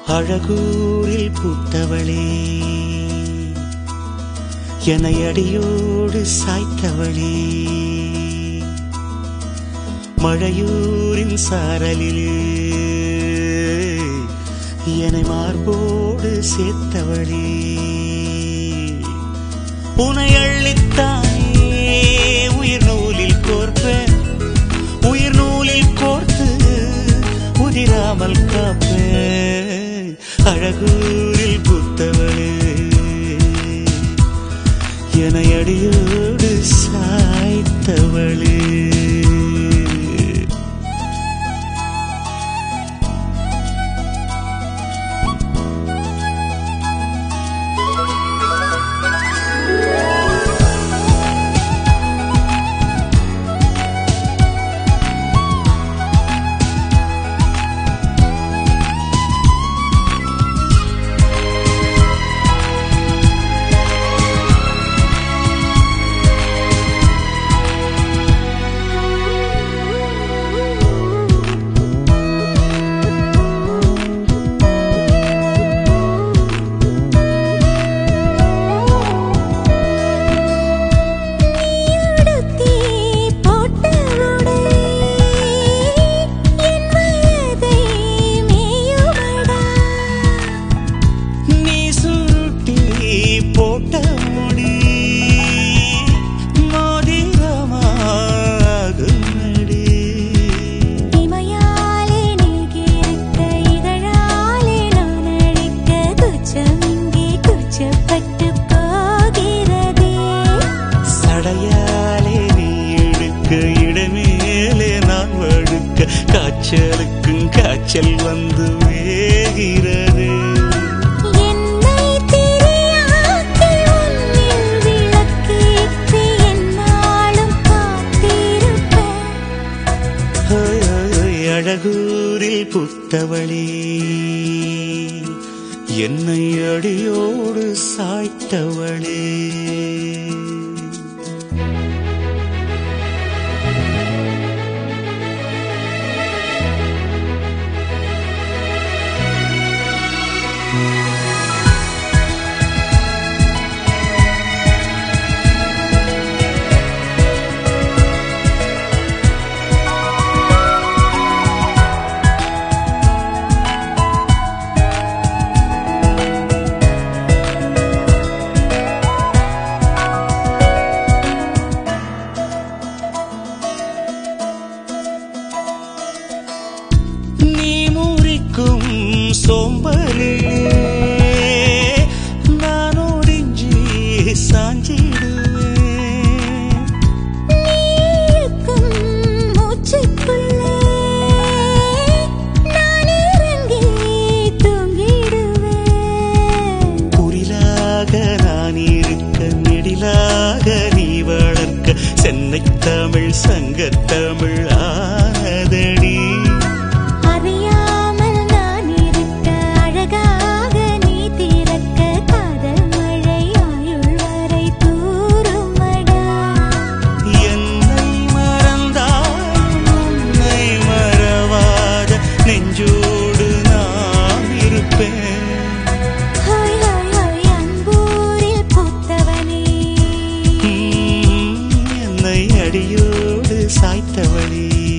அழகூரில் பூத்தவளே என்னை அடியோடு சாய்த்தவளே மழையூரின் சாரலிலே என்னை மார்போடு சேர்த்தவளே உனை அள்ளித்தானே உயிர் நூலில் கோர்ப்பேன் உயிர் நூலில் கோர்த்து உதிராமல் காப்பேன் அழகூரில் புத்தவளே என அடியோடு சாய்த்தவளே நீயுடுத்தி போட்ட உடை என் வயதை மேயுமடா நீ சுருட்டி போட்ட முடி மோதிரமாகுமடி இமையாலே நீகிருக்க இதழாலே நான் அழைக்க குச்சம் இங்கே குச்சப்பட்டு போகிறதே சடையாலே நீ இழுக்க இடமேலே நான் வழுக்க காய்ச்சலுக்கும் காய்ச்சல் வந்து வேகிறது என்னை திரியாக்கி உன்னில் விளக்கேற்றி என்னாலும் காத்திருப்பேன் ஹோய், ஹோய், ஹோய், அழகூரில் புத்தவளே என்னை அடியோடு சாய்த்தவளே நீ முறிக்கும் சோம்பலிலே நான் ஒடிஞ்சி சாஞ்சிடுவேன் நீக்கும் மூச்சுக்குள்ளே நான் இறங்கி தூங்கிடுவேன் குரிலாக நான் இருக்க நெடிலாக நீ வளர்க்க சென்னை தமிழ் சங்கத்தமிழ் ஆனதடி அறியாமல் நான் இருக்க அழகாக நீ திறக்க காதல் மழை ஆயுள் வரை தூருமடா என்னை மறந்தாலும் உன்னை மறவாத நெஞ்சோடு நான் இருப்பேன் ஹாய் ஹாய் ஹாய் அன்பூரில் பூத்தவனே உம், என்னை அடியோடு சாய்த்தவளே